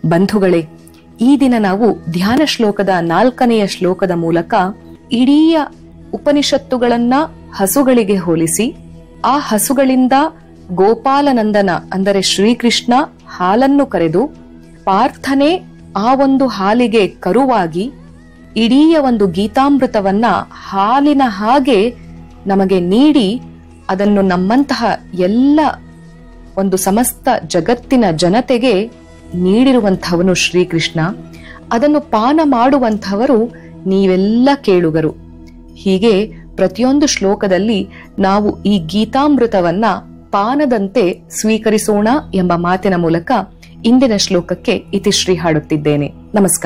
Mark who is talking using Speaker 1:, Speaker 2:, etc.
Speaker 1: ಬಂಧುಗಳೇ ಈ ದಿನ ನಾವು ಧ್ಯಾನ ಶ್ಲೋಕದ ನಾಲ್ಕನೆಯ ಶ್ಲೋಕದ ಮೂಲಕ ಇಡೀ ಉಪನಿಷತ್ತುಗಳನ್ನ ಹಸುಗಳಿಗೆ ಹೋಲಿಸಿ ಆ ಹಸುಗಳಿಂದ ಗೋಪಾಲನಂದನ ಅಂದರೆ ಶ್ರೀಕೃಷ್ಣ ಹಾಲನ್ನು ಕರೆದು ಪಾರ್ಥನೆ ಆ ಒಂದು ಹಾಲಿಗೆ ಕರುವಾಗಿ ಇಡೀ ಒಂದು ಗೀತಾಮೃತವನ್ನ ಹಾಲಿನ ಹಾಗೆ ನಮಗೆ ನೀಡಿ ಅದನ್ನು ನಮ್ಮಂತಹ ಎಲ್ಲ ಒಂದು ಸಮಸ್ತ ಜಗತ್ತಿನ ಜನತೆಗೆ ನೀಡಿರುವಂಥವನು ಶ್ರೀಕೃಷ್ಣ ಅದನ್ನು ಪಾನ ಮಾಡುವಂಥವರು ನೀವೆಲ್ಲ ಕೇಳುಗರು ಹೀಗೆ ಪ್ರತಿಯೊಂದು ಶ್ಲೋಕದಲ್ಲಿ ನಾವು ಈ ಗೀತಾಮೃತವನ್ನ ಪಾನದಂತೆ ಸ್ವೀಕರಿಸೋಣ ಎಂಬ ಮಾತಿನ ಮೂಲಕ ಇಂದಿನ ಶ್ಲೋಕಕ್ಕೆ ಇತಿಶ್ರೀ ಹಾಡುತ್ತಿದ್ದೇನೆ ನಮಸ್ಕಾರ